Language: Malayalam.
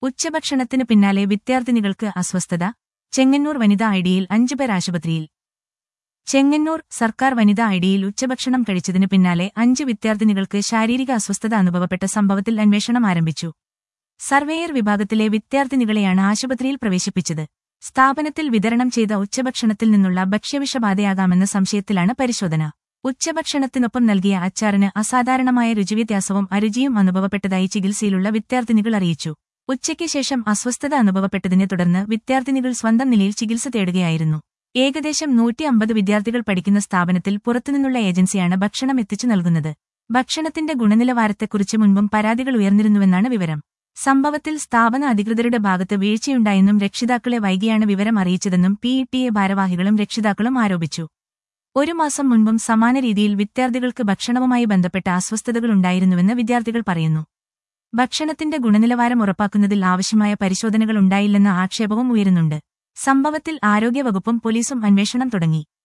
ഉച്ചഭക്ഷണത്തിന് പിന്നാലെ വിദ്യാർത്ഥിനികൾക്ക് അസ്വസ്ഥത ചെങ്ങന്നൂർ വനിതാ ഐഡിയിൽ അഞ്ചുപേർ ആശുപത്രിയിൽ ചെങ്ങന്നൂർ സർക്കാർ വനിതാ ഐഡിയിൽ ഉച്ചഭക്ഷണം കഴിച്ചതിനു പിന്നാലെ അഞ്ച് വിദ്യാർത്ഥിനികൾക്ക് ശാരീരിക അസ്വസ്ഥത അനുഭവപ്പെട്ട സംഭവത്തിൽ അന്വേഷണം ആരംഭിച്ചു സർവേയർ വിഭാഗത്തിലെ വിദ്യാർത്ഥിനികളെയാണ് ആശുപത്രിയിൽ പ്രവേശിപ്പിച്ചത് സ്ഥാപനത്തിൽ വിതരണം ചെയ്ത ഉച്ചഭക്ഷണത്തിൽ നിന്നുള്ള ഭക്ഷ്യവിഷബാധയാകാമെന്ന സംശയത്തിലാണ് പരിശോധന ഉച്ചഭക്ഷണത്തിനൊപ്പം നൽകിയ അച്ചാറിന് അസാധാരണമായ രുചിവ്യത്യാസവും അരുചിയും അനുഭവപ്പെട്ടതായി ചികിത്സയിലുള്ള വിദ്യാർത്ഥിനികൾ അറിയിച്ചു ഉച്ചയ്ക്ക് ശേഷം അസ്വസ്ഥത അനുഭവപ്പെട്ടതിനെ തുടർന്ന് വിദ്യാർത്ഥിനികൾ സ്വന്തം നിലയിൽ ചികിത്സ തേടുകയായിരുന്നു ഏകദേശം നൂറ്റി അമ്പത് വിദ്യാർത്ഥികൾ പഠിക്കുന്ന സ്ഥാപനത്തിൽ പുറത്തുനിന്നുള്ള ഏജൻസിയാണ് ഭക്ഷണം എത്തിച്ചു നൽകുന്നത് ഭക്ഷണത്തിന്റെ ഗുണനിലവാരത്തെക്കുറിച്ച് മുൻപും പരാതികൾ ഉയർന്നിരുന്നുവെന്നാണ് വിവരം സംഭവത്തിൽ സ്ഥാപന അധികൃതരുടെ ഭാഗത്ത് വീഴ്ചയുണ്ടായെന്നും രക്ഷിതാക്കളെ വൈകിയാണ് വിവരം അറിയിച്ചതെന്നും പി ഇ ടി എ ഭാരവാഹികളും രക്ഷിതാക്കളും ആരോപിച്ചു ഒരു മാസം മുൻപും സമാന രീതിയിൽ വിദ്യാർത്ഥികൾക്ക് ഭക്ഷണവുമായി ബന്ധപ്പെട്ട അസ്വസ്ഥതകളുണ്ടായിരുന്നുവെന്ന് വിദ്യാർത്ഥികൾ പറയുന്നു ഭക്ഷണത്തിന്റെ ഗുണനിലവാരം ഉറപ്പാക്കുന്നതിൽ ആവശ്യമായ പരിശോധനകൾ ഉണ്ടായില്ലെന്ന ആക്ഷേപവും ഉയരുന്നുണ്ട് സംഭവത്തിൽ ആരോഗ്യവകുപ്പും പോലീസും അന്വേഷണം തുടങ്ങി